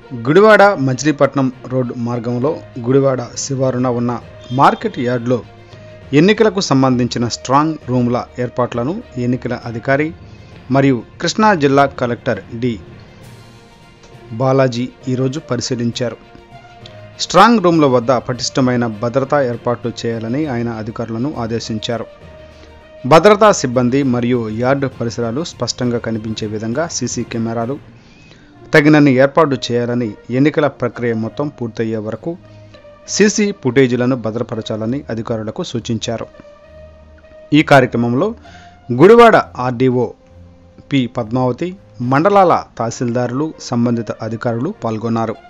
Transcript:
Gudivada Machilipatnam road మార్గంలో గుడివాడ శివారున ఉన్న market యార్డ్లో ఎన్నికలకు సంబంధించిన స్ట్రాంగ్ రూమ్ల ఏర్పాట్లను ఎన్నికల అధికారి మరియు కృష్ణా జిల్లా కలెక్టర్ డి బాలాజీ ఈరోజు పరిశీలించారు స్ట్రాంగ్ రూమ్ల వద్ద పటిష్టమైన భద్రతా ఏర్పాట్లు చేయాలని ఆయన అధికారులను ఆదేశించారు భద్రతా సిబ్బంది మరియు యార్డు పరిసరాలు స్పష్టంగా కనిపించే విధంగా సీసీ కెమెరాలు తగినన్ని ఏర్పాటు చేయాలని ఎన్నికల ప్రక్రియ మొత్తం పూర్తయ్యే వరకు సీసీ ఫుటేజీలను భద్రపరచాలని అధికారులకు సూచించారు ఈ కార్యక్రమంలో గుడివాడ ఆర్డీఓ పి పద్మావతి మండలాల తహసీల్దారులు సంబంధిత అధికారులు పాల్గొన్నారు